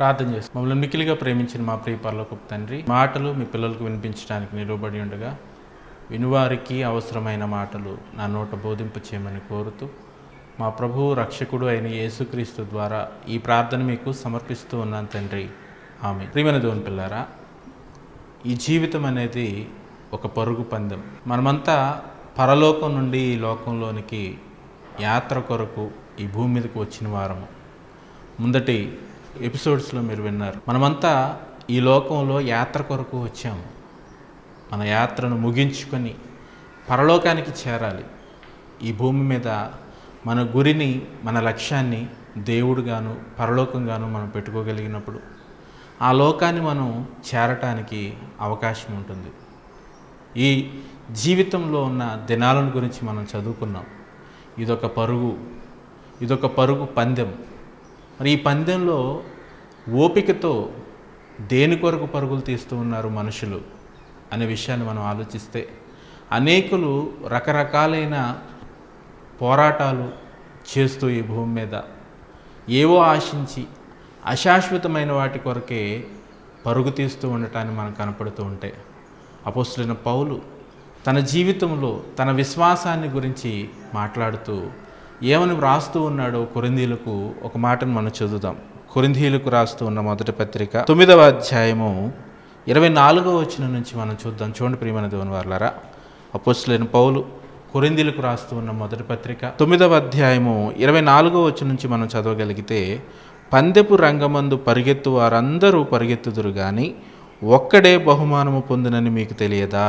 ప్రార్థన చేస్తాం మమ్మల్ని మిక్కిలిగా ప్రేమించిన మా ప్రియ పరలోకపు తండ్రి మాటలు మీ పిల్లలకు వినిపించడానికి నిలబడి ఉండగా వినువారికి అవసరమైన మాటలు నా నోట బోధింపు చేయమని కోరుతూ మా ప్రభువు రక్షకుడు అయిన యేసుక్రీస్తు ద్వారా ఈ ప్రార్థన మీకు సమర్పిస్తూ ఉన్నాను తండ్రి ఆమె ప్రియమైన దేవుని పిల్లారా ఈ జీవితం అనేది ఒక పరుగు పందెం మనమంతా పరలోకం నుండి ఈ లోకంలోనికి యాత్ర కొరకు ఈ భూమి మీదకి వచ్చిన వారము ముందటి ఎపిసోడ్స్లో మీరు విన్నారు మనమంతా ఈ లోకంలో యాత్ర కొరకు వచ్చాము మన యాత్రను ముగించుకొని పరలోకానికి చేరాలి ఈ భూమి మీద మన గురిని మన లక్ష్యాన్ని దేవుడుగాను పరలోకంగాను మనం పెట్టుకోగలిగినప్పుడు ఆ లోకాన్ని మనం చేరటానికి అవకాశం ఉంటుంది ఈ జీవితంలో ఉన్న దినాలను గురించి మనం చదువుకున్నాం ఇదొక పరుగు ఇదొక పరుగు పందెం మరి ఈ పందెంలో ఓపికతో దేని కొరకు పరుగులు తీస్తూ ఉన్నారు మనుషులు అనే విషయాన్ని మనం ఆలోచిస్తే అనేకులు రకరకాలైన పోరాటాలు చేస్తూ ఈ భూమి మీద ఏవో ఆశించి అశాశ్వతమైన వాటి కొరకే పరుగు తీస్తూ ఉండటాన్ని మనం కనపడుతూ ఉంటే అపోస్తులైన పౌలు తన జీవితంలో తన విశ్వాసాన్ని గురించి మాట్లాడుతూ ఏమని వ్రాస్తూ ఉన్నాడో కొరిందీలకు ఒక మాటను మనం చదువుదాం కొరిందీలకు రాస్తూ ఉన్న మొదటి పత్రిక తొమ్మిదవ అధ్యాయము ఇరవై నాలుగవ వచ్చిన నుంచి మనం చూద్దాం చూడండి ప్రియమైన దేవుని వారులారా అపోస్తులైన పౌలు కొరిందీలకు రాస్తూ ఉన్న మొదటి పత్రిక తొమ్మిదవ అధ్యాయము ఇరవై నాలుగవ వచ్చి నుంచి మనం చదవగలిగితే పందెపు రంగమందు పరిగెత్తు వారందరూ పరిగెత్తుదురు కానీ ఒక్కడే బహుమానము పొందినని మీకు తెలియదా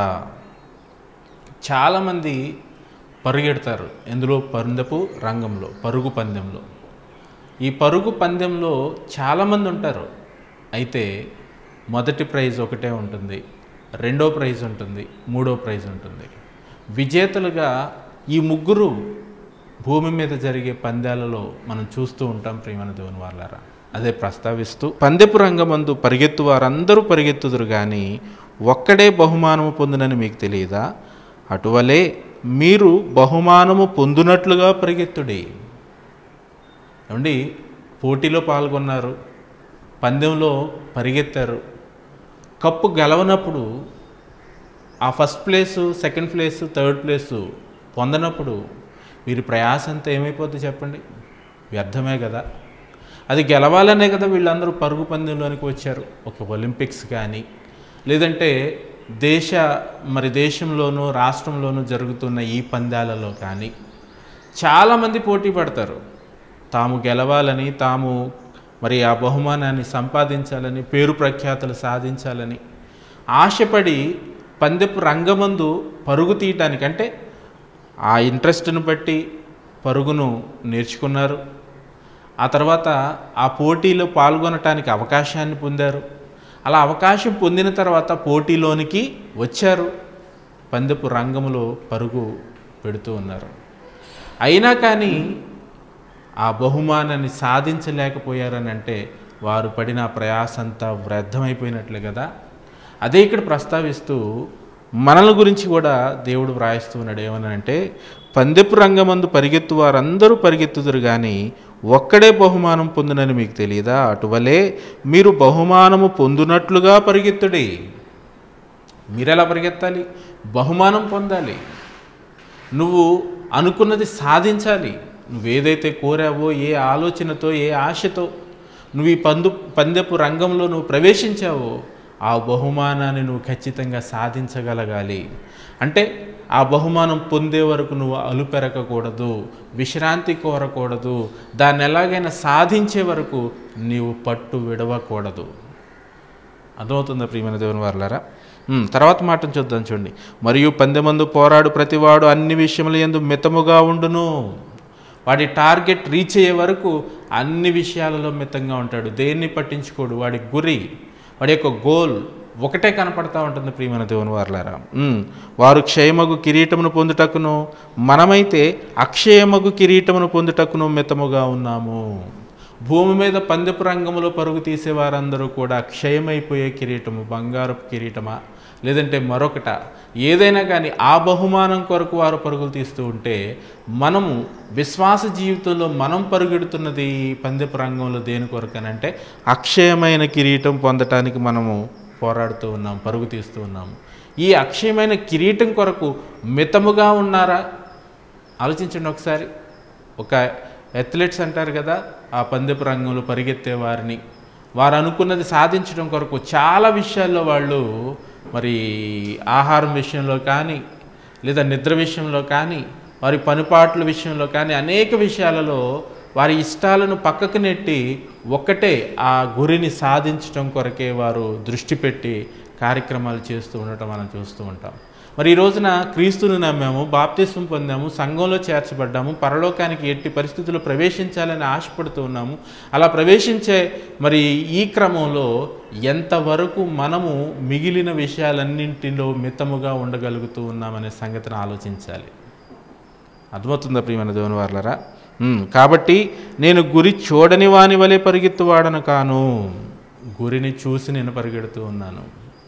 చాలామంది పరుగెడతారు ఎందులో పందెపు రంగంలో పరుగు పందెంలో ఈ పరుగు పందెంలో చాలామంది ఉంటారు అయితే మొదటి ప్రైజ్ ఒకటే ఉంటుంది రెండో ప్రైజ్ ఉంటుంది మూడో ప్రైజ్ ఉంటుంది విజేతలుగా ఈ ముగ్గురు భూమి మీద జరిగే పందాలలో మనం చూస్తూ ఉంటాం ప్రియమైన దేవుని వాళ్ళారా అదే ప్రస్తావిస్తూ పందెపు రంగమందు పరిగెత్తు వారందరూ పరిగెత్తుదురు కానీ ఒక్కడే బహుమానము పొందునని మీకు తెలియదా అటువలే మీరు బహుమానము పొందునట్లుగా పరిగెత్తుడి ఏమండి పోటీలో పాల్గొన్నారు పందెంలో పరిగెత్తారు కప్పు గెలవనప్పుడు ఆ first place second place third place పొందనప్పుడు వీరి ప్రయాస అంతా ఏమైపోద్ది చెప్పండి వ్యర్థమే కదా అది గెలవాలనే కదా వీళ్ళందరూ పరుగు పందెంలోనికి వచ్చారు ఒక ఒలింపిక్స్ కానీ లేదంటే దేశ మరి దేశంలోనూ రాష్ట్రంలోనూ జరుగుతున్న ఈ పందాలలో కానీ చాలామంది పోటీ పడతారు తాము గెలవాలని తాము మరి ఆ బహుమానాన్ని సంపాదించాలని పేరు ప్రఖ్యాతలు సాధించాలని ఆశపడి పందెపు రంగమందు పరుగు తీయటానికి అంటే ఆ ఇంట్రెస్ట్ను బట్టి పరుగును నేర్చుకున్నారు ఆ తర్వాత ఆ పోటీలో పాల్గొనటానికి అవకాశాన్ని పొందారు అలా అవకాశం పొందిన తర్వాత పోటీలోనికి వచ్చారు పందెపు రంగములో పరుగు పెడుతూ ఉన్నారు అయినా కానీ ఆ బహుమానాన్ని సాధించలేకపోయారని అంటే వారు పడిన ప్రయాస అంతా వ్యర్థమైపోయినట్లే కదా అదే ఇక్కడ ప్రస్తావిస్తూ మనల గురించి కూడా దేవుడు వ్రాయిస్తూ ఉన్నాడు ఏమనంటే పందెపు రంగమందు పరిగెత్తు వారందరూ పరిగెత్తుదురు కానీ ఒక్కడే బహుమానం పొందునని మీకు తెలియదా అటువలే మీరు బహుమానము పొందునట్లుగా పరిగెత్తుడి మీరెలా పరిగెత్తాలి బహుమానం పొందాలి నువ్వు అనుకున్నది సాధించాలి నువ్వేదైతే కోరావో ఏ ఆలోచనతో ఏ ఆశతో నువ్వు ఈ పందు పందెపు రంగంలో నువ్వు ప్రవేశించావో ఆ బహుమానాన్ని నువ్వు ఖచ్చితంగా సాధించగలగాలి అంటే ఆ బహుమానం పొందే వరకు నువ్వు అలుపెరకకూడదు విశ్రాంతి కోరకూడదు దాన్ని ఎలాగైనా సాధించే వరకు నీవు పట్టు విడవకూడదు అర్థమవుతుందా ప్రియమైన దేవుని వారులారా ఉమ్, తర్వాత మాటను చూద్దాం చూడండి మరియు పందెమందు పోరాడు ప్రతివాడు అన్ని విషయముల ఎందు మితముగా ఉండును వాడి టార్గెట్ రీచ్ అయ్యే వరకు అన్ని విషయాలలో మితంగా ఉంటాడు దేన్ని పట్టించుకోడు వాడి గురి వాడి యొక్క గోల్ ఒకటే కనపడతా ఉంటుంది ప్రియమైన దేవుని వారులారా ఉమ్, వారు క్షయమగు కిరీటమును పొందుటకును మనమైతే అక్షయమగు కిరీటమును పొందుటకును మితముగా ఉన్నాము భూమి మీద పందెపు రంగంలో పరుగు తీసే వారందరూ కూడా క్షయమైపోయే కిరీటము బంగారపు కిరీటమా లేదంటే మరొకట ఏదైనా కానీ ఆ బహుమానం కొరకు వారు పరుగులు తీస్తూ ఉంటే మనము విశ్వాస జీవితంలో మనం పరుగెడుతున్నది పందెపు రంగంలో దేని కొరకనంటే అక్షయమైన కిరీటం పొందటానికి మనము పోరాడుతూ ఉన్నాం పరుగు తీస్తూ ఉన్నాము ఈ అక్షయమైన కిరీటం కొరకు మితముగా ఉన్నారా ఆలోచించండి ఒకసారి ఒక అథ్లెట్స్ అంటారు కదా ఆ పందెపు రంగంలో పరిగెత్తే వారిని వారు అనుకున్నది సాధించడం కొరకు చాలా విషయాల్లో వాళ్ళు మరి ఆహారం విషయంలో కానీ లేదా నిద్ర విషయంలో కానీ వారి పనిపాట్ల విషయంలో కానీ అనేక విషయాలలో వారి ఇష్టాలను పక్కకు నెట్టి ఒక్కటే ఆ గురిని సాధించడం కొరకే వారు దృష్టి పెట్టి కార్యక్రమాలు చేస్తూ ఉండటం మనం చూస్తూ ఉంటాం మరి ఈ రోజున క్రీస్తుని నమ్మాము బాప్తిస్వం పొందాము సంఘంలో చేర్చబడ్డాము పరలోకానికి ఎట్టి పరిస్థితుల్లో ప్రవేశించాలని ఆశపడుతూ ఉన్నాము అలా ప్రవేశించే మరి ఈ క్రమంలో ఎంతవరకు మనము మిగిలిన విషయాలన్నింటిలో మితముగా ఉండగలుగుతూ ఉన్నామనే సంగతిని ఆలోచించాలి అర్థమవుతుందా ప్రియమైన దేవుని వార్లరా ఉమ్, కాబట్టి నేను గురి చూడని వాని వలె పరిగెత్తువాడను కాను గురిని చూసి నేను పరిగెడుతూ ఉన్నాను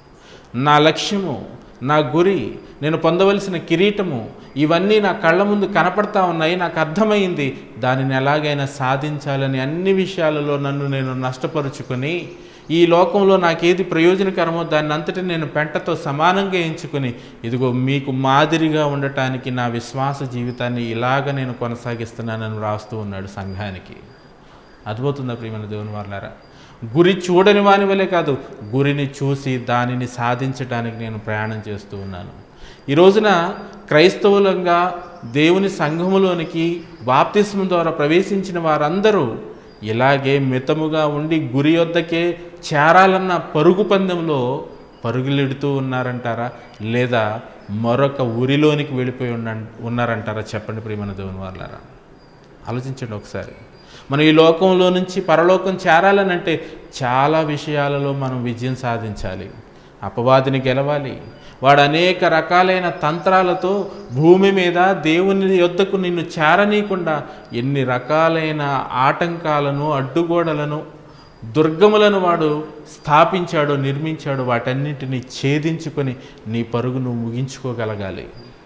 నా లక్ష్యము నా గురి నేను పొందవలసిన కిరీటము ఇవన్నీ నా కళ్ళ ముందు కనపడతా ఉన్నాయి నాకు అర్థమైంది దానిని ఎలాగైనా సాధించాలని అన్ని విషయాలలో నన్ను నేను నష్టపరుచుకొని ఈ లోకంలో నాకేది ప్రయోజనకరమో దాన్ని అంతటి నేను పెంటతో సమానంగా ఎంచుకొని ఇదిగో మీకు మాదిరిగా ఉండటానికి నా విశ్వాస జీవితాన్ని ఇలాగ నేను కొనసాగిస్తున్నానని రాస్తూ ఉన్నాడు సంఘానికి అద్భుతుందా ప్రియమైన దేవుని వాళ్ళారా గురి చూడని వాని వలే కాదు గురిని చూసి దానిని సాధించడానికి నేను ప్రయాణం చేస్తూ ఉన్నాను ఈ రోజున క్రైస్తవులంగా దేవుని సంఘములోనికి బాప్తిస్మం ద్వారా ప్రవేశించిన వారందరూ ఇలాగే మితముగా ఉండి గురి వద్దకే చేరాలన్న పరుగు పందెంలో పరుగులెడుతూ ఉన్నారంటారా లేదా మరొక ఊరిలోనికి వెళ్ళిపోయి ఉన్న ఉన్నారంటారా చెప్పండి ప్రియమైన దేవుని వాళ్ళారా ఆలోచించండి ఒకసారి మనం ఈ లోకంలో నుంచి పరలోకం చేరాలనంటే చాలా విషయాలలో మనం విజయం సాధించాలి అపవాదిని గెలవాలి వాడు అనేక రకాలైన తంత్రాలతో భూమి మీద దేవుని యొద్దకు నిన్ను చేరనీయకుండా ఎన్ని రకాలైన ఆటంకాలను అడ్డుగోడలను దుర్గములను వాడు స్థాపించాడో నిర్మించాడో వాటన్నింటినీ ఛేదించుకొని నీ పరుగును ముగించుకోగలగాలి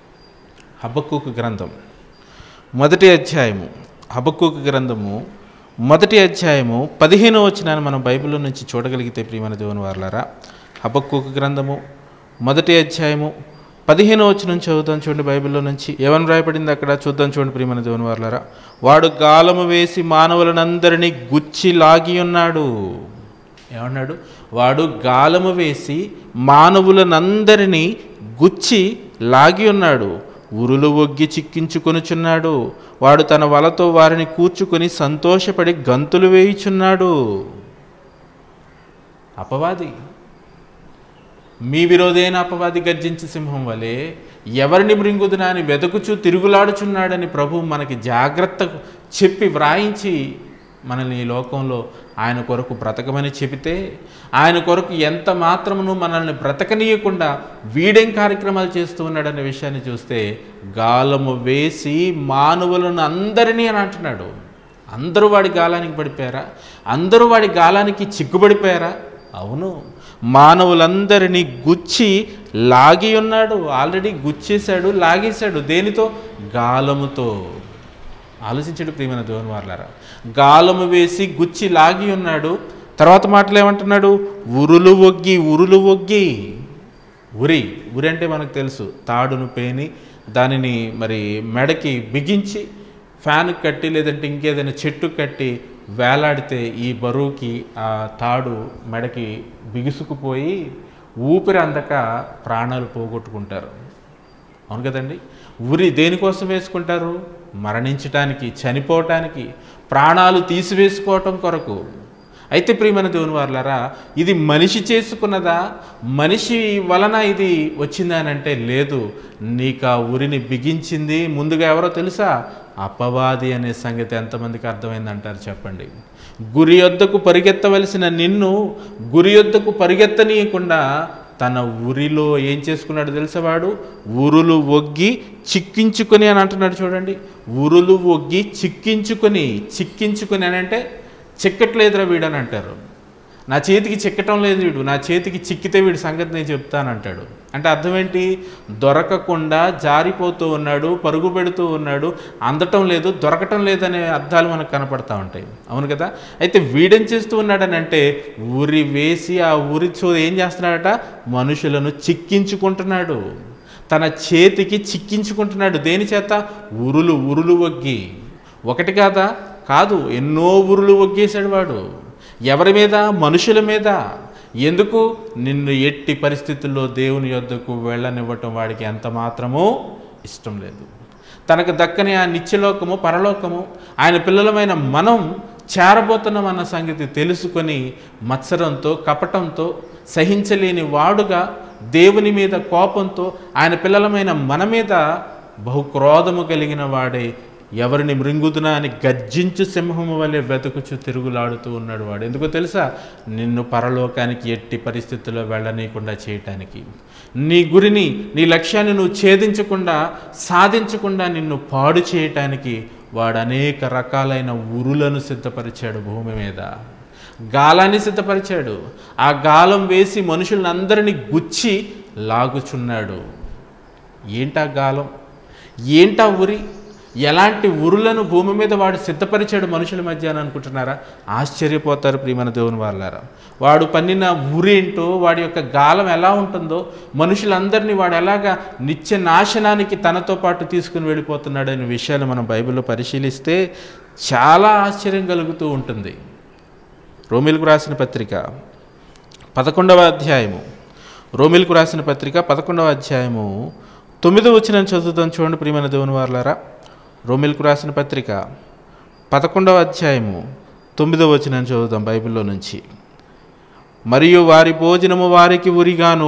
హబక్కుకు గ్రంథం మొదటి అధ్యాయము హబక్కుకు గ్రంథము మొదటి అధ్యాయము పదిహేను వచనాన్ని మనం బైబిల్లో నుంచి చూడగలిగితే ప్రియమైన దేవుని వారలారా హబక్కుకు గ్రంథము మొదటి అధ్యాయము పదిహేను వచనం చదువుతాం చూడండి బైబిల్లో నుంచి ఏమని రాయబడింది అక్కడ చూద్దాం చూడండి ప్రియమైన దేవుని వారలారా వాడు గాలము వేసి మానవులనందరినీ గుచ్చి లాగి ఉన్నాడు ఏమన్నాడు వాడు గాలము వేసి మానవులనందరినీ గుచ్చి లాగి ఉన్నాడు ఉరులు ఒగ్గి చిక్కించుకొనుచున్నాడు వాడు తన వలతో వారిని కూర్చుకొని సంతోషపడి గంతులు వేయుచున్నాడు అపవాది మీ విరోధైన అపవాది గర్జించి సింహం వలె ఎవరిని మృంగుదునా అని వెతుకుచూ తిరుగులాడుచున్నాడని ప్రభు మనకి జాగ్రత్త చెప్పి వ్రాయించి మనల్ని ఈ లోకంలో ఆయన కొరకు బ్రతకమని చెబితే ఆయన కొరకు ఎంత మాత్రమును మనల్ని బ్రతకనీయకుండా వీడేం కార్యక్రమాలు చేస్తూ ఉన్నాడనే విషయాన్ని చూస్తే గాలము వేసి మానవులను అందరినీ అని అంటున్నాడు అందరూ వాడి గాలానికి పడిపోయారా అందరూ వాడి గాలానికి చిక్కుబడిపోయారా అవును మానవులందరినీ గుచ్చి లాగి ఉన్నాడు ఆల్రెడీ గుచ్చేశాడు లాగేశాడు దేనితో గాలముతో ఆలోచించడు ప్రియమైన దేవుని వార్లారా గాలము వేసి గుచ్చి లాగి ఉన్నాడు తర్వాత మాటలు ఏమంటున్నాడు ఉరులు ఒగ్గి ఉరులు ఒగ్గి ఉరి ఉరి అంటే మనకు తెలుసు తాడును పేని దానిని మరి మెడకి బిగించి ఫ్యాన్ కట్టి లేదంటే ఇంకేదైనా చెట్టు కట్టి వేలాడితే ఈ బరువుకి ఆ తాడు మెడకి బిగుసుకుపోయి ఊపిరి అందక ప్రాణాలు పోగొట్టుకుంటారు అవును కదండి ఉరి దేనికోసం వేసుకుంటారు మరణించటానికి చనిపోవటానికి ప్రాణాలు తీసివేసుకోవటం కొరకు అయితే ప్రియమైన దేవుని వారులారా ఇది మనిషి చేసుకున్నదా మనిషి వలన ఇది వచ్చిందా అని అంటే లేదు నీకు ఆ ఉరిని బిగించింది ముందుగా ఎవరో తెలుసా అపవాది అనే సంగతి ఎంతమందికి అర్థమైందంటారు చెప్పండి గురి యొద్దకు పరిగెత్తవలసిన నిన్ను గురి యొద్దకు పరిగెత్తనీయకుండా తన ఉరిలో ఏం చేసుకున్నాడు తెలుసా వాడు ఉరులు ఒగ్గి చిక్కించుకొని అని అంటున్నాడు చూడండి ఉరులు ఒగ్గి చిక్కించుకొని చిక్కించుకొని అని అంటే చిక్కట్లేదురా వీడని అంటారు నా చేతికి చిక్కటం లేదు వీడు నా చేతికి చిక్కితే వీడి సంగతి నేను చెప్తానంటాడు అంటే అర్థం ఏంటి దొరకకుండా జారిపోతూ ఉన్నాడు పరుగు పెడుతూ ఉన్నాడు అందటం లేదు దొరకటం లేదనే అర్థాలు మనకు కనపడతా ఉంటాయి అవును కదా అయితే వీడేం చేస్తూ ఉన్నాడని అంటే ఉరి వేసి ఆ ఉరి చో ఏం చేస్తున్నాడట మనుషులను చిక్కించుకుంటున్నాడు తన చేతికి చిక్కించుకుంటున్నాడు దేని చేత ఉరులు ఉరులు వగ్గి ఒకటి కాదా కాదు ఎన్నో ఉరులు వగ్గేశాడు వాడు ఎవరి మీద మనుషుల మీద ఎందుకు నిన్ను ఎట్టి పరిస్థితుల్లో దేవుని యొద్దకు వెళ్ళనివ్వటం వాడికి ఎంత మాత్రమూ ఇష్టం లేదు తనకు దక్కని ఆ నిత్యలోకము పరలోకము ఆయన పిల్లలమైన మనం చేరబోతున్నామన్న సంగతి తెలుసుకొని మత్సరంతో కపటంతో సహించలేని వాడుగా దేవుని మీద కోపంతో ఆయన పిల్లలమైన మన మీద బహుక్రోధము కలిగిన వాడే ఎవరిని మృంగుదునా అని గర్జించు సింహము వలె వెతుకుచు తిరుగులాడుతూ ఉన్నాడు వాడు ఎందుకో తెలుసా నిన్ను పరలోకానికి ఎట్టి పరిస్థితుల్లో వెళ్ళనీయకుండా చేయటానికి నీ గురిని నీ లక్ష్యాన్ని నువ్వు ఛేదించకుండా సాధించకుండా నిన్ను పాడు చేయటానికి వాడు అనేక రకాలైన ఉరులను సిద్ధపరిచాడు భూమి మీద గాలాన్ని సిద్ధపరిచాడు ఆ గాలం వేసి మనుషులందరినీ గుచ్చి లాగుచున్నాడు ఏంటా గాలం ఏంటా ఉరి ఎలాంటి ఉరులను భూమి మీద వాడు సిద్ధపరిచాడు మనుషుల మధ్య అని అనుకుంటున్నారా ఆశ్చర్యపోతారు ప్రియమైన దేవుని వాళ్ళారా వాడు పన్నిన ఉరి ఏంటో వాడి యొక్క గాలం ఎలా ఉంటుందో మనుషులందరినీ వాడు ఎలాగా నిత్య నాశనానికి తనతో పాటు తీసుకుని వెళ్ళిపోతున్నాడు అనే విషయాలు మనం బైబిల్లో పరిశీలిస్తే చాలా ఆశ్చర్యం కలుగుతూ ఉంటుంది రోమిల్కు రాసిన పత్రిక పదకొండవ అధ్యాయము రోమిల్కు రాసిన పత్రిక పదకొండవ అధ్యాయము తొమ్మిదో వచ్చిన చదువుతాం చూడండి ప్రియమైన దేవుని వారులారా రోమిల్కు రాసిన పత్రిక పదకొండవ అధ్యాయము తొమ్మిదో వచ్చిన చదువుతాం బైబిల్లో నుంచి మరియు వారి భోజనము వారికి ఉరిగాను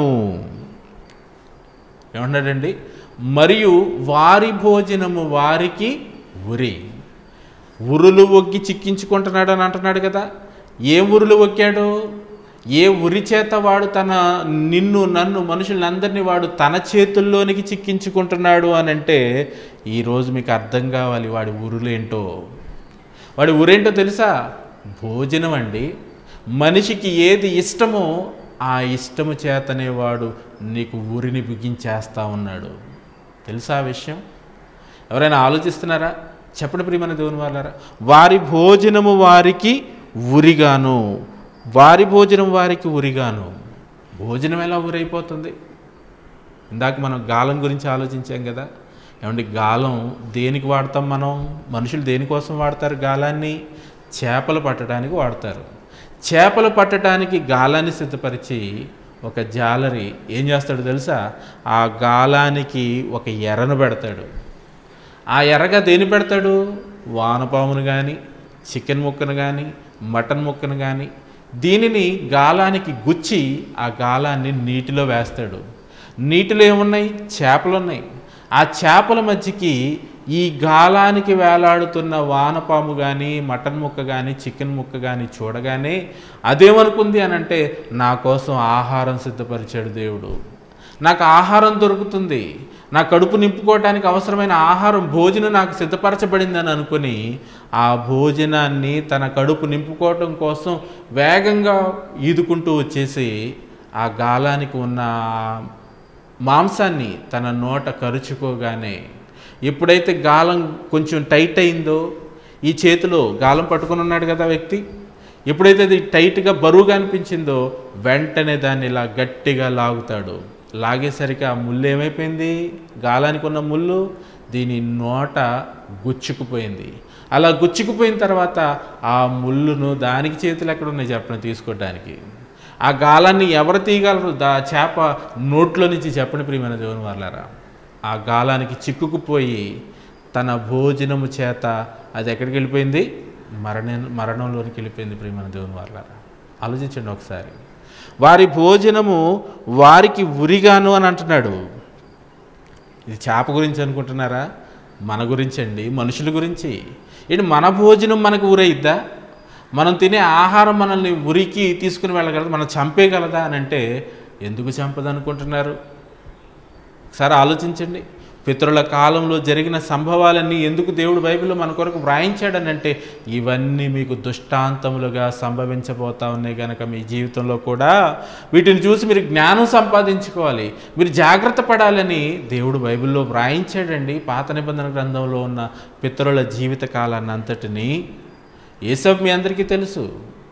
ఏమన్నాడండి మరియు వారి భోజనము వారికి ఉరి ఉరులు ఒగ్గి చిక్కించుకుంటున్నాడు అని అంటున్నాడు కదా ఏ ఉరులు ఒక్కాడు ఏ ఉరి చేత వాడు తన నిన్ను నన్ను మనుషులందరినీ వాడు తన చేతుల్లోనికి చిక్కించుకుంటున్నాడు అని అంటే ఈరోజు మీకు అర్థం కావాలి వాడి ఉరులేంటో వాడి ఊరేంటో తెలుసా భోజనం అండి మనిషికి ఏది ఇష్టమో ఆ ఇష్టము చేతనే వాడు నీకు ఊరిని బిగించేస్తా ఉన్నాడు తెలుసా ఆ విషయం ఎవరైనా ఆలోచిస్తున్నారా చెప్పండి ప్రియమైన దేవుని వాళ్ళారా వారి భోజనము వారికి ఉరిగాను వారి భోజనం వారికి ఉరిగాను భోజనం ఎలా ఊరైపోతుంది ఇందాక మనం గాలం గురించి ఆలోచించాం కదా ఏమంటే గాలం దేనికి వాడతాం మనం మనుషులు దేనికోసం వాడతారు గాలాన్ని చేపలు పట్టడానికి వాడతారు చేపలు పట్టడానికి గాలాన్ని సిద్ధపరిచి ఒక జాలరి ఏం చేస్తాడు తెలుసా ఆ గాలానికి ఒక ఎరను పెడతాడు ఆ ఎర్రగా దేని పెడతాడు వానపామును కానీ చికెన్ ముక్కను కానీ మటన్ ముక్కను కానీ దీనిని గాలానికి గుచ్చి ఆ గాలాన్ని నీటిలో వేస్తాడు నీటిలో ఏమున్నాయి చేపలు ఉన్నాయి ఆ చేపల మధ్యకి ఈ గాలానికి వేలాడుతున్న వానపాము కానీ మటన్ ముక్క కానీ చికెన్ ముక్క కానీ చూడగానే అదేమనుకుంది అని అంటే నా కోసం ఆహారం సిద్ధపరిచాడు దేవుడు నాకు ఆహారం దొరుకుతుంది నా కడుపు నింపుకోవటానికి అవసరమైన ఆహారం భోజనం నాకు సిద్ధపరచబడిందని అనుకుని ఆ భోజనాన్ని తన కడుపు నింపుకోవటం కోసం వేగంగా ఈదుకుంటూ వచ్చేసి ఆ గాలానికి ఉన్న మాంసాన్ని తన నోట కరుచుకోగానే ఎప్పుడైతే గాలం కొంచెం టైట్ అయిందో ఈ చేతిలో గాలం పట్టుకుని ఉన్నాడు కదా వ్యక్తి ఎప్పుడైతే అది టైట్గా బరువుగా అనిపించిందో వెంటనే దాన్ని ఇలా గట్టిగా లాగుతాడు లాగేసరికి ఆ ముళ్ళు ఏమైపోయింది గాలానికి ఉన్న ముళ్ళు దీని నోట గుచ్చుకుపోయింది అలా గుచ్చుకుపోయిన తర్వాత ఆ ముళ్ళును దానికి చేతులు ఎక్కడ ఉన్నాయి చెప్పండి తీసుకోవడానికి ఆ గాలాన్ని ఎవరు తీయగలరు దా చేప నోట్లో నుంచి చెప్పండి ప్రియమైన దేవుని వాళ్ళారా ఆ గాలానికి చిక్కుకుపోయి తన భోజనము చేత అది ఎక్కడికి వెళ్ళిపోయింది మరణ మరణంలోనికి వెళ్ళిపోయింది ప్రియమైన దేవుని వాళ్ళారా ఆలోచించండి ఒకసారి వారి భోజనము వారికి ఉరిగాను అని అంటున్నాడు ఇది చేప గురించి అనుకుంటున్నారా మన గురించి అండి మనుషుల గురించి ఏంటి మన భోజనం మనకు ఊరైద్దా మనం తినే ఆహారం మనల్ని ఉరికి తీసుకుని వెళ్ళగలదా మనం చంపేయగలదా అని అంటే ఎందుకు చంపదు అనుకుంటున్నారు ఒకసారి ఆలోచించండి పితరుల కాలంలో జరిగిన సంభవాలన్నీ ఎందుకు దేవుడు బైబిల్లో మన కొరకు వ్రాయించాడనంటే ఇవన్నీ మీకు దుష్టాంతములుగా సంభవించబోతా ఉన్నాయి కనుక మీ జీవితంలో కూడా వీటిని చూసి మీరు జ్ఞానం సంపాదించుకోవాలి మీరు జాగ్రత్త పడాలని దేవుడు బైబిల్లో వ్రాయించాడండి పాత నిబంధన గ్రంథంలో ఉన్న పితరుల జీవిత కాలాన్ని అంతటిని ఏసవ్ మీ అందరికీ తెలుసు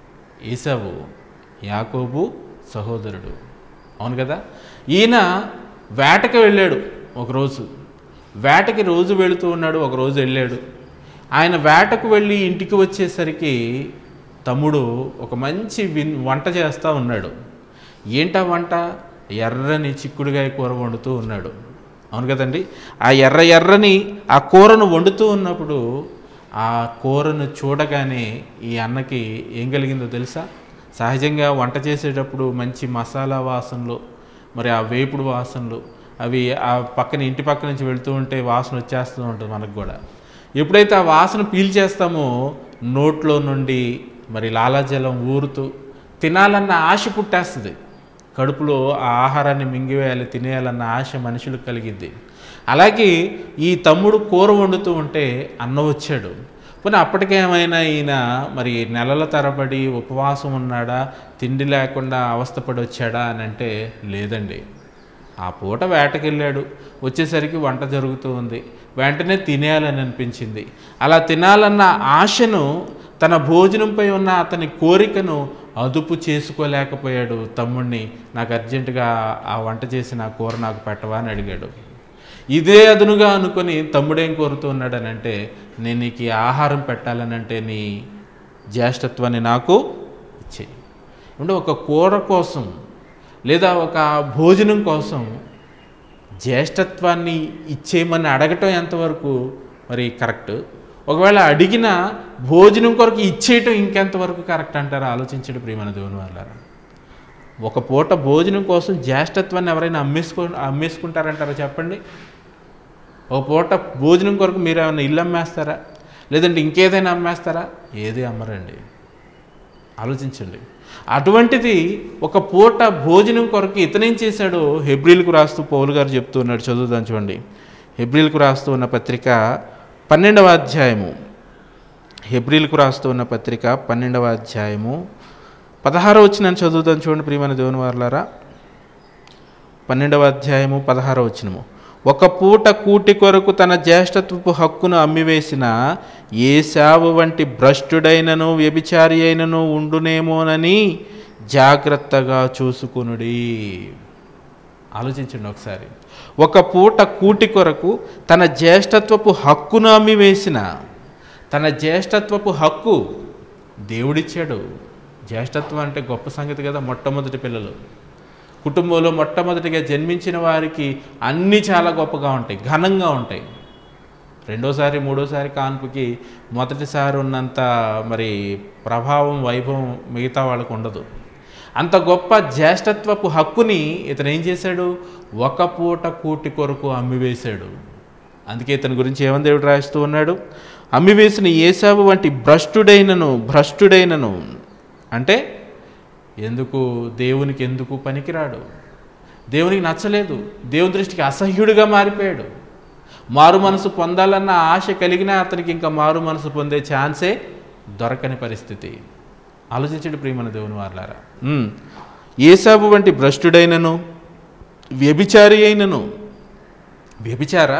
ఏసవు యాకోబు సహోదరుడు అవును కదా ఈయన వేటకి వెళ్ళాడు ఒకరోజు వేటకి రోజు వెళుతూ ఉన్నాడు ఒకరోజు వెళ్ళాడు ఆయన వేటకు వెళ్ళి ఇంటికి వచ్చేసరికి తమ్ముడు ఒక మంచి విన్ వంట చేస్తూ ఉన్నాడు ఏంటా వంట ఎర్రని చిక్కుడుగాయ కూర వండుతూ ఉన్నాడు అవును కదండి ఆ ఎర్ర ఎర్రని ఆ కూరను వండుతూ ఉన్నప్పుడు ఆ కూరను చూడగానే ఈ అన్నకి ఏం కలిగిందో తెలుసా సహజంగా వంట చేసేటప్పుడు మంచి మసాలా వాసనలు మరి ఆ వేపుడు వాసనలు అవి ఆ పక్కన ఇంటి పక్క నుంచి వెళ్తూ ఉంటే వాసన వచ్చేస్తూ ఉంటుంది మనకు కూడా ఎప్పుడైతే ఆ వాసన పీల్చేస్తామో నోట్లో నుండి మరి లాలాజలం ఊరుతూ తినాలన్న ఆశ పుట్టేస్తుంది కడుపులో ఆ ఆహారాన్ని మింగివేయాలి తినేయాలన్న ఆశ మనుషులకు కలిగిద్ది అలాగే ఈ తమ్ముడు కూర వండుతూ ఉంటే అన్న వచ్చాడు పోనీ అప్పటికేమైనా ఈయన మరి నెలల తరబడి ఉపవాసం ఉన్నాడా తిండి లేకుండా అవస్థపడి వచ్చాడా అని అంటే లేదండి ఆ పూట వేటకెళ్ళాడు వచ్చేసరికి వంట జరుగుతూ ఉంది వెంటనే తినేయాలని అనిపించింది అలా తినాలన్న ఆశను తన భోజనంపై ఉన్న అతని కోరికను అదుపు చేసుకోలేకపోయాడు తమ్ముడిని నాకు అర్జెంటుగా ఆ వంట చేసిన ఆ కూర నాకు పెట్టవా అని అడిగాడు ఇదే అదునుగా అనుకొని తమ్ముడేం కోరుతూ ఉన్నాడనంటే నేను నీకు ఈ ఆహారం పెట్టాలనంటే నీ జ్యేష్ఠత్వాన్ని నాకు ఇచ్చేయి అంటే ఒక కూర కోసం లేదా ఒక భోజనం కోసం జ్యేష్ఠత్వాన్ని ఇచ్చేయమని అడగటం ఎంతవరకు మరి కరెక్ట్ ఒకవేళ అడిగిన భోజనం కొరకు ఇచ్చేయటం ఇంకెంతవరకు కరెక్ట్ అంటారా ఆలోచించడు ప్రియమైన దేవుని వాళ్ళారా ఒక పూట భోజనం కోసం జ్యేష్ఠత్వాన్ని ఎవరైనా అమ్మేసుకో అమ్మేసుకుంటారంటారా చెప్పండి ఒక పూట భోజనం కొరకు మీరు ఏమైనా ఇల్లు అమ్మేస్తారా లేదంటే ఇంకేదైనా అమ్మేస్తారా ఏది అమ్మరండి ఆలోచించండి అటువంటిది ఒక పూట భోజనం కొరకు ఇతనేం చేశాడో హెబ్రిల్కు రాస్తూ పౌలు గారు చెప్తూ ఉన్నాడు చదువుదాం చూడండి హెబ్రిల్కు రాస్తూ ఉన్న పత్రిక పన్నెండవ అధ్యాయము హెబ్రిల్కు రాస్తూ ఉన్న పత్రిక పన్నెండవ అధ్యాయము పదహారు వచ్చిన చదువుదాం చూడండి ప్రియమైన దేవుని వారులారా పన్నెండవ అధ్యాయము పదహారవ వచ్చినము ఒక పూట కూటి కొరకు తన జ్యేష్ఠత్వపు హక్కును అమ్మివేసిన ఏసావు వంటి భ్రష్టుడైనను వ్యభిచారి అయినను ఉండునేమోనని జాగ్రత్తగా చూసుకునుడి ఆలోచించండి ఒకసారి ఒక పూట కూటి కొరకు తన జ్యేష్ఠత్వపు హక్కును అమ్మివేసిన తన జ్యేష్ఠత్వపు హక్కు దేవుడిచ్చాడు జ్యేష్ఠత్వం అంటే గొప్ప సంగతి కదా మొట్టమొదటి పిల్లలు కుటుంబంలో మొట్టమొదటిగా జన్మించిన వారికి అన్నీ చాలా గొప్పగా ఉంటాయి ఘనంగా ఉంటాయి రెండోసారి మూడోసారి కాన్పుకి మొదటిసారి ఉన్నంత మరి ప్రభావం వైభవం మిగతా వాళ్ళకు ఉండదు అంత గొప్ప జ్యేష్ఠత్వపు హక్కుని ఇతను ఏం చేశాడు ఒక పూట కూటి కొరకు అమ్మివేశాడు అందుకే ఇతని గురించి ఏమని దేవుడు రాస్తూ ఉన్నాడు అమ్మివేసిన ఏసావు వంటి భ్రష్టుడైనను భ్రష్టుడైనను అంటే ఎందుకు దేవునికి ఎందుకు పనికిరాడు దేవునికి నచ్చలేదు దేవుని దృష్టికి అసహ్యుడిగా మారిపోయాడు మారు మనసు పొందాలన్న ఆశ కలిగినా అతనికి ఇంకా మారు మనసు పొందే ఛాన్సే దొరకని పరిస్థితి ఆలోచించండి ప్రియమైన దేవుని వార్లారా ఉమ్. ఏసాబు వంటి భ్రష్టుడైనను వ్యభిచారి అయినను వ్యభిచార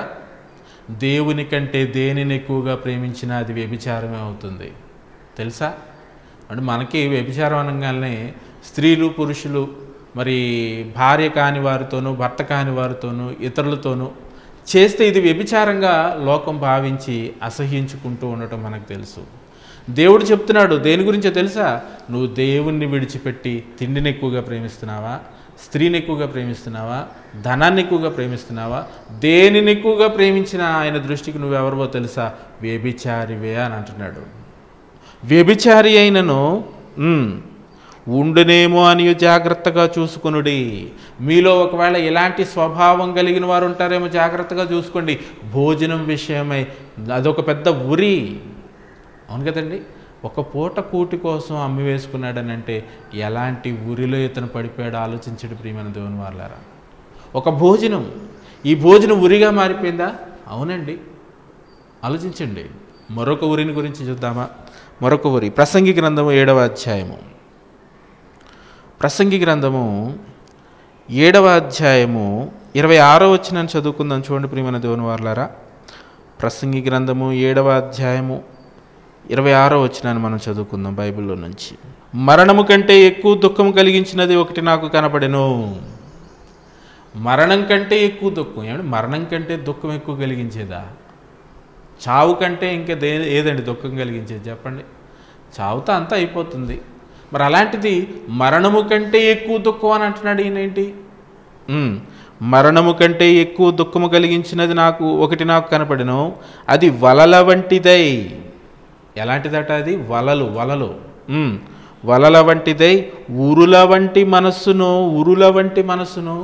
దేవుని కంటే దేనిని ఎక్కువగా ప్రేమించినా అది వ్యభిచారమే అవుతుంది తెలుసా అంటే మనకి వ్యభిచారం అనగానే స్త్రీలు పురుషులు మరి భార్య కాని వారితోనూ భర్త కాని వారితోనూ ఇతరులతోనూ చేస్తే ఇది వ్యభిచారంగా లోకం భావించి అసహ్యించుకుంటూ ఉండటం మనకు తెలుసు దేవుడు చెప్తున్నాడు దేని గురించో తెలుసా నువ్వు దేవుణ్ణి విడిచిపెట్టి తిండిని ఎక్కువగా ప్రేమిస్తున్నావా స్త్రీని ఎక్కువగా ప్రేమిస్తున్నావా ధనాన్ని ఎక్కువగా ప్రేమిస్తున్నావా దేనిని ఎక్కువగా ప్రేమించిన ఆయన దృష్టికి నువ్వెవరివో తెలుసా వ్యభిచారివే అని అంటున్నాడు వ్యభిచారి అయినను ఉమ్, ఉండునేమో అని జాగ్రత్తగా చూసుకునుడి మీలో ఒకవేళ ఇలాంటి స్వభావం కలిగిన వారు ఉంటారేమో జాగ్రత్తగా చూసుకోండి భోజనం విషయమై అదొక పెద్ద ఉరి అవును కదండి ఒక పూట కూటి కోసం అమ్మి వేసుకున్నాడని అంటే ఎలాంటి ఉరిలో ఇతను పడిపోయాడో ఆలోచించడు ప్రియమైన దేవుని వాళ్ళారా ఒక భోజనం ఈ భోజనం ఉరిగా మారిపోయిందా అవునండి ఆలోచించండి మరొక ఊరిని గురించి చూద్దామా మరొక ఊరి ప్రసంగి గ్రంథము ఏడవ అధ్యాయము ప్రసంగి గ్రంథము ఏడవ అధ్యాయము ఇరవై ఆరో వచ్చిన చదువుకుందాం చూడండి ప్రియమైన దేవుని వార్లారా ప్రసంగి గ్రంథము ఏడవ అధ్యాయము ఇరవై ఆరో వచ్చినాన్ని మనం చదువుకుందాం బైబిల్లో నుంచి మరణము కంటే ఎక్కువ దుఃఖం కలిగించినది ఒకటి నాకు కనపడెను మరణం కంటే ఎక్కువ దుఃఖం ఏమంటే మరణం కంటే దుఃఖం ఎక్కువ కలిగించేదా చావు కంటే ఇంకా దే ఏదండి దుఃఖం కలిగించేది చెప్పండి చావుతో అంతా అయిపోతుంది మరి అలాంటిది మరణము కంటే ఎక్కువ దుఃఖం అని అంటున్నాడు ఈయనేంటి ఉమ్, మరణము కంటే ఎక్కువ దుఃఖము కలిగించినది నాకు ఒకటి నాకు కనపడను అది వలల వంటిదై ఎలాంటిదట అది వలలు వలలు ఉమ్, వలల వంటిదై ఉరుల వంటి మనస్సును ఉరుల వంటి మనస్సును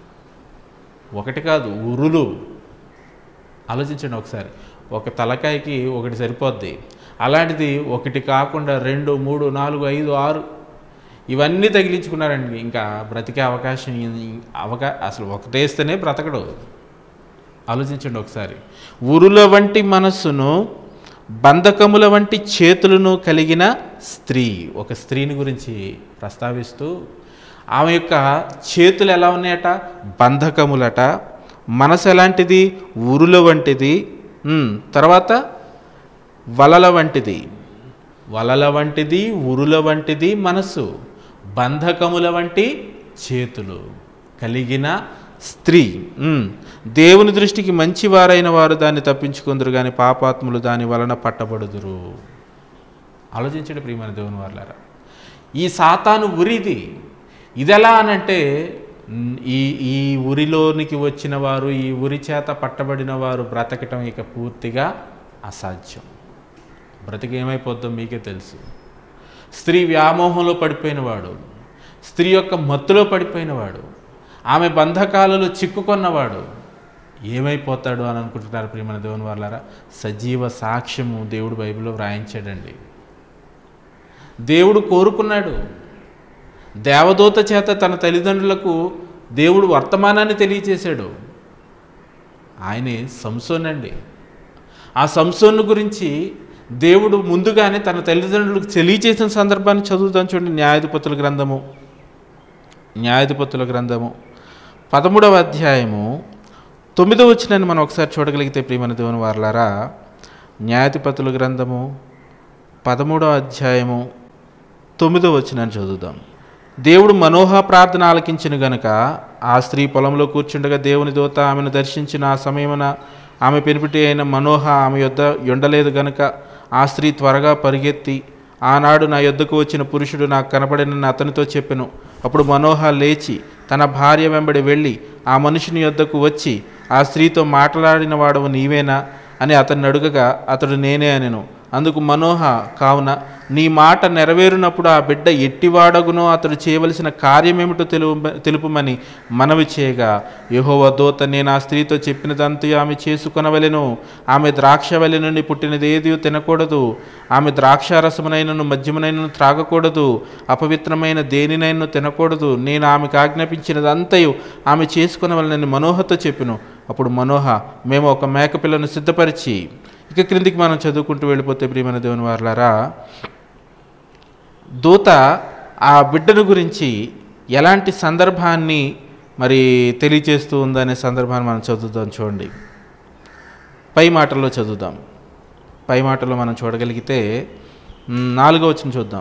ఒకటి కాదు ఉరులు ఆలోచించండి ఒకసారి ఒక తలకాయకి ఒకటి సరిపోద్ది అలాంటిది ఒకటి కాకుండా రెండు మూడు నాలుగు ఐదు ఆరు ఇవన్నీ తగిలించుకున్నారండి ఇంకా బ్రతికే అవకాశం ఇ- అవకా అసలు ఒకటేస్తేనే బ్రతకడు ఆలోచించండి ఒకసారి ఉరుల వంటి మనస్సును బంధకముల వంటి చేతులను కలిగిన స్త్రీ ఒక స్త్రీని గురించి ప్రస్తావిస్తూ ఆమె యొక్క చేతులు ఎలా ఉన్నాయట బంధకములట మనసు ఎలాంటిది ఉరుల వంటిది ఉమ్, తర్వాత వలల వంటిది వలల వంటిది ఉరుల వంటిది మనసు బంధకముల వంటి చేతులు కలిగిన స్త్రీ ఉమ్, దేవుని దృష్టికి మంచివారైన వారు దాన్ని తప్పించుకుందరు కానీ పాపాత్ములు దాని వలన పట్టబడుదురు ఆలోచించండి ప్రియమైన దేవుని వాళ్ళారా ఈ సాతాను ఉరిది ఇది ఎలా అనంటే మ్, ఈ ఈ ఉరిలోనికి వచ్చిన వారు ఈ ఉరి చేత పట్టబడిన వారు బ్రతకటం ఇక పూర్తిగా అసాధ్యం బ్రతికి ఏమైపోద్దో మీకే తెలుసు స్త్రీ వ్యామోహంలో పడిపోయినవాడు స్త్రీ యొక్క మత్తులో పడిపోయినవాడు ఆమె బంధకాలలో చిక్కుకొన్నవాడు ఏమైపోతాడు అని అనుకుంటున్నారు ప్రియమైన దేవుని వాళ్ళారా సజీవ సాక్ష్యము దేవుడు బైబిల్లో వ్రాయించాడండి దేవుడు కోరుకున్నాడు దేవదూత చేత తన తల్లిదండ్రులకు దేవుడు వర్తమానాన్ని తెలియచేశాడు ఆయనే సంసోన్ అండి ఆ సంసోన్ను గురించి దేవుడు ముందుగానే తన తల్లిదండ్రులకు తెలియచేసిన సందర్భాన్ని చదువుతాం చూడండి న్యాయాధిపతుల గ్రంథము న్యాయాధిపతుల గ్రంథము పదమూడవ అధ్యాయము తొమ్మిదవ వచ్చినని మనం ఒకసారి చూడగలిగితే ప్రియమైన దేవుని వారలారా న్యాయాధిపతుల గ్రంథము పదమూడవ అధ్యాయము తొమ్మిదో వచ్చినని చదువుదాం దేవుడు మనోహ ప్రార్థన ఆలకించిన గనుక ఆ స్త్రీ పొలంలో కూర్చుండగా దేవుని దూత ఆమెను దర్శించిన ఆ సమయమున ఆమె పెనిపిటి అయిన మనోహ ఆమె యొద్ద ఉండలేదు గనుక ఆ స్త్రీ త్వరగా పరిగెత్తి ఆనాడు నా యొద్దకు వచ్చిన పురుషుడు నాకు కనపడినని అతనితో చెప్పెను అప్పుడు మనోహ లేచి తన భార్య వెంబడి వెళ్ళి ఆ మనుషుని యొద్దకు వచ్చి ఆ స్త్రీతో మాట్లాడిన వాడవు నీవేనా అని అతన్ని అడుగగా అతడు నేనే అనెను అందుకు మనోహ కావున నీ మాట నెరవేరునప్పుడు ఆ బిడ్డ ఎట్టివాడగునో అతడు చేయవలసిన కార్యమేమిటో తెలుపు తెలుపుమని మనవి చేయగా యెహోవా దూత నేను ఆ స్త్రీతో చెప్పినదంతా ఆమె చేసుకొనవలెను ఆమె ద్రాక్షవల్లి నుండి పుట్టినదేది తినకూడదు ఆమె ద్రాక్షారసమునైనను మద్యమునైనను త్రాగకూడదు అపవిత్రమైన దేనినైనా తినకూడదు నేను ఆమెకు ఆజ్ఞాపించినదంతయు ఆమె చేసుకునవలనని మనోహతో చెప్పిను అప్పుడు మనోహ మేము ఒక మేకపిల్లను సిద్ధపరిచి ఇక క్రిందికి మనం చదువుకుంటూ వెళ్ళిపోతే ప్రియమైన దేవుని వారలారా దూత ఆ బిడ్డను గురించి ఎలాంటి సందర్భాన్ని మరి తెలియచేస్తూ ఉందనే సందర్భాన్ని మనం చదువుదాం చూడండి పై మాటల్లో చదువుదాం పై మాటల్లో మనం చూడగలిగితే మ్, నాలుగో వచ్చిన చూద్దాం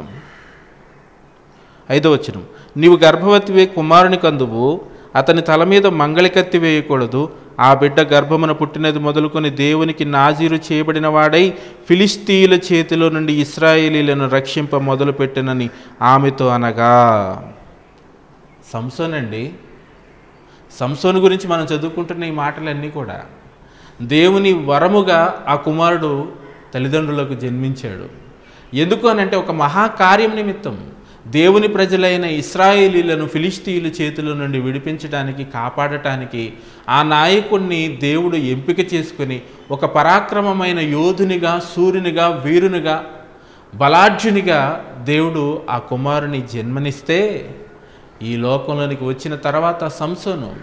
ఐదో వచనం నీవు గర్భవతివే కుమారుని కందువు అతని తల మీద మంగళకత్తి వేయకూడదు ఆ బిడ్డ గర్భమున పుట్టినది మొదలుకొని దేవునికి నాజీరు చేయబడిన వాడై ఫిలిస్తీయుల చేతిలో నుండి ఇస్రాయేలీలను రక్షింప మొదలుపెట్టెనని ఆమెతో అనగా సంసోన్ అండి సంసోను గురించి మనం చదువుకుంటున్న ఈ మాటలన్నీ కూడా దేవుని వరముగా ఆ కుమారుడు తల్లిదండ్రులకు జన్మించాడు ఎందుకు అని అంటే ఒక మహాకార్యం నిమిత్తం దేవుని ప్రజలైన ఇస్రాయేలీలను ఫిలిస్తీయుల చేతుల నుండి విడిపించడానికి కాపాడటానికి ఆ నాయకుణ్ణి దేవుడు ఎంపిక చేసుకుని ఒక పరాక్రమమైన యోధునిగా సూర్యునిగా వీరునిగా బలాఢ్యునిగా దేవుడు ఆ కుమారుని జన్మనిస్తే ఈ లోకంలోనికి వచ్చిన తర్వాత సంసోను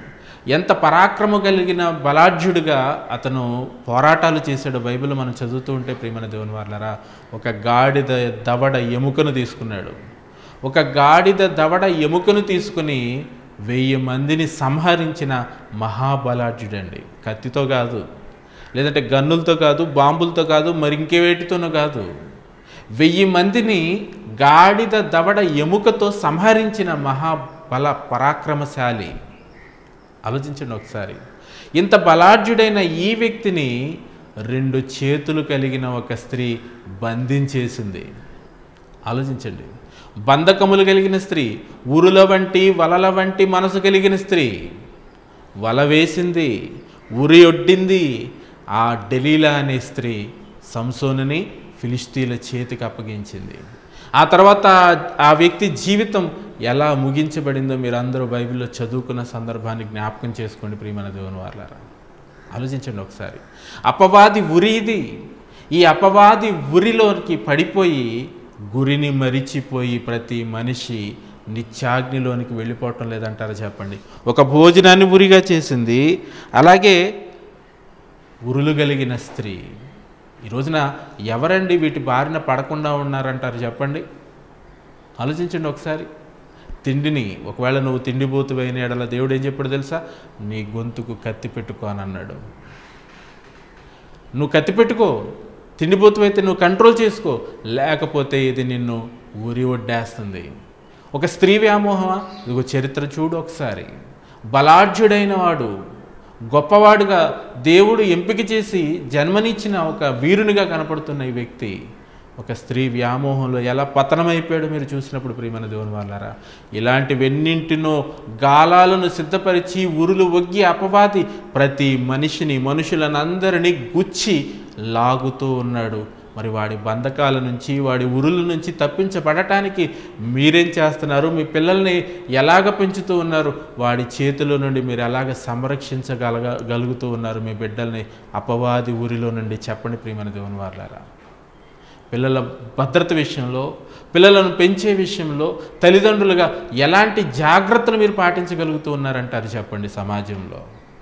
ఎంత పరాక్రమ కలిగిన బలాఢ్యుడిగా అతను పోరాటాలు చేశాడు బైబిల్ మనం చదువుతూ ఉంటే ప్రియమైన దేవుని వాళ్ళరా ఒక గాడిద దవడ ఎముకను తీసుకున్నాడు ఒక గాడిద దవడ ఎముకను తీసుకుని వెయ్యి మందిని సంహరించిన మహాబలాఢ్యుడండి కత్తితో కాదు లేదంటే గన్నులతో కాదు బాంబులతో కాదు మరి ఇంకేవేటితోనూ కాదు వెయ్యి మందిని గాడిద దవడ ఎముకతో సంహరించిన మహాబల పరాక్రమశాలి ఆలోచించండి ఒకసారి ఇంత బలాఢ్యుడైన ఈ వ్యక్తిని రెండు చేతులు కలిగిన ఒక స్త్రీ బంధించేసింది ఆలోచించండి బంధకములు కలిగిన స్త్రీ ఉరుల వంటి వలల వంటి మనసు కలిగిన స్త్రీ వల వేసింది ఉరి ఒడ్డింది ఆ డెలీలా అనే స్త్రీ సంసోనుని ఫిలిస్తీన్ల చేతికి అప్పగించింది ఆ తర్వాత ఆ వ్యక్తి జీవితం ఎలా ముగించబడిందో మీరు అందరూ బైబిల్లో చదువుకున్న సందర్భాన్ని జ్ఞాపకం చేసుకోండి ప్రియమైన దేవుని వాళ్ళారా ఆలోచించండి ఒకసారి అపవాది ఉరి ఇది ఈ అపవాది ఉరిలోకి పడిపోయి గురిని మరిచిపోయి ప్రతి మనిషి నిత్యాగ్నిలోనికి వెళ్ళిపోవటం లేదంటారా చెప్పండి ఒక భోజనాన్ని ఉరిగా చేసింది అలాగే ఉరులు కలిగిన స్త్రీ ఈ రోజున ఎవరండి వీటి బారిన పడకుండా ఉన్నారంటారు చెప్పండి ఆలోచించండి ఒకసారి తిండిని ఒకవేళ నువ్వు తిండిపోతువైన ఎడల దేవుడు ఏం చెప్పాడు తెలుసా నీ గొంతుకు కత్తి పెట్టుకో అని అన్నాడు నువ్వు కత్తి పెట్టుకో తిండిపోతువైతే నువ్వు కంట్రోల్ చేసుకో లేకపోతే ఇది నిన్ను ఊరి ఒడ్డేస్తుంది ఒక స్త్రీ వ్యామోహమా ఇదిగో చరిత్ర చూడు ఒకసారి బలాఢ్యుడైన వాడు గొప్పవాడుగా దేవుడు ఎంపిక చేసి జన్మనిచ్చిన ఒక వీరునిగా కనపడుతున్న ఈ వ్యక్తి ఒక స్త్రీ వ్యామోహంలో ఎలా పతనమైపోయాడో మీరు చూసినప్పుడు ప్రియమైన దేవుని వాళ్ళారా ఇలాంటి వెన్నింటినో గాలాలను సిద్ధపరిచి ఉరులు ఒగ్గి అపవాది ప్రతి మనిషిని మనుషులనందరినీ గుచ్చి లాగుతూ ఉన్నాడు మరి వాడి బంధకాల నుంచి వాడి ఉరుల నుంచి తప్పించబడటానికి మీరేం చేస్తున్నారు మీ పిల్లల్ని ఎలాగ పెంచుతూ ఉన్నారు వాడి చేతిలో నుండి మీరు ఎలాగ సంరక్షించగలగ గలుగుతూ ఉన్నారు మీ బిడ్డల్ని అపవాది ఊరిలో నుండి చెప్పండి ప్రియమైన దేవుని వాళ్ళారా పిల్లల భద్రత విషయంలో పిల్లలను పెంచే విషయంలో తల్లిదండ్రులుగా ఎలాంటి జాగ్రత్తలు మీరు పాటించగలుగుతూ ఉన్నారంటారు చెప్పండి సమాజంలో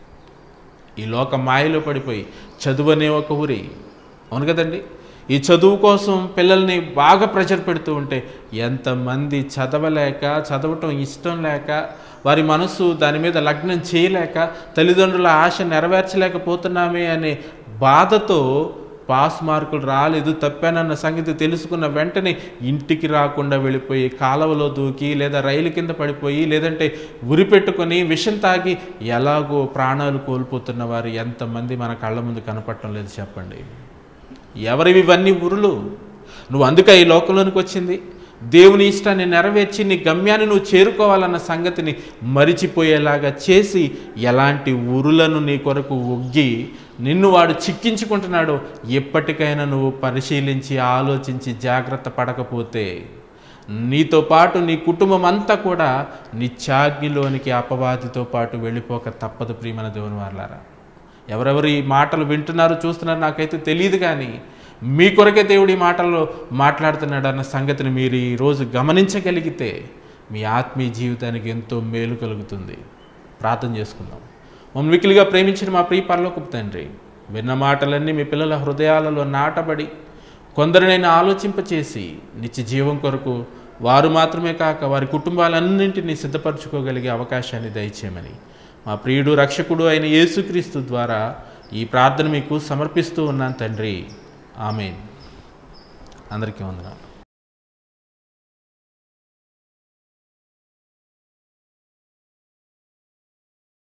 ఈ లోక మాయలో పడిపోయి చదువు అనే ఒక ఊరి అవును కదండి ఈ చదువు కోసం పిల్లల్ని బాగా ప్రెషర్ పెడుతూ ఉంటే ఎంతమంది చదవలేక చదవటం ఇష్టం లేక వారి మనసు దాని మీద లగ్నం చేయలేక తల్లిదండ్రుల ఆశ నెరవేర్చలేకపోతున్నామే అనే బాధతో పాస్ మార్కులు రాలేదు తప్పానన్న సంగతి తెలుసుకున్న వెంటనే ఇంటికి రాకుండా వెళ్ళిపోయి కాలువలో దూకి లేదా రైలు కింద పడిపోయి లేదంటే ఉరి పెట్టుకొని విషం తాగి ఎలాగో ప్రాణాలు కోల్పోతున్న వారు ఎంతమంది మన కళ్ళ ముందు కనపడటం లేదు చెప్పండి ఎవరివి ఇవన్నీ ఉరులు నువ్వు అందుక ఈ లోకంలోనికి వచ్చింది దేవుని ఇష్టాన్ని నెరవేర్చి నీ గమ్యాన్ని నువ్వు చేరుకోవాలన్న సంగతిని మరిచిపోయేలాగా చేసి ఎలాంటి ఉరులను నీ కొరకు ఒగ్గి నిన్ను వాడు చిక్కించుకుంటున్నాడో ఎప్పటికైనా నువ్వు పరిశీలించి ఆలోచించి జాగ్రత్త పడకపోతే నీతో పాటు నీ కుటుంబం అంతా కూడా నిత్యాగ్నిలోనికి అపవాదితో పాటు వెళ్ళిపోక తప్పదు ప్రియమైన దేవుని వాళ్ళారా ఎవరెవరు ఈ మాటలు వింటున్నారు చూస్తున్నారు నాకైతే తెలియదు కానీ మీ కొరకే దేవుడు ఈ మాటల్లో మాట్లాడుతున్నాడు అన్న సంగతిని మీరు ఈరోజు గమనించగలిగితే మీ ఆత్మీయ జీవితానికి ఎంతో మేలు కలుగుతుంది ప్రార్థన చేసుకుందాం మమ్మల్ని మిక్కిలిగా ప్రేమించిన మా ప్రియ పరలోకపు తండ్రి విన్న మాటలన్నీ మీ పిల్లల హృదయాలలో నాటబడి కొందరినైనా ఆలోచింపచేసి నిత్య జీవం కొరకు వారు మాత్రమే కాక వారి కుటుంబాలన్నింటినీ సిద్ధపరచుకోగలిగే అవకాశాన్ని దయచేయమని మా ప్రియుడు రక్షకుడు అయిన యేసుక్రీస్తు ద్వారా ఈ ప్రార్థన మీకు సమర్పిస్తూ ఉన్నాను తండ్రి ఆమెన్ అందరికీ వందనాలు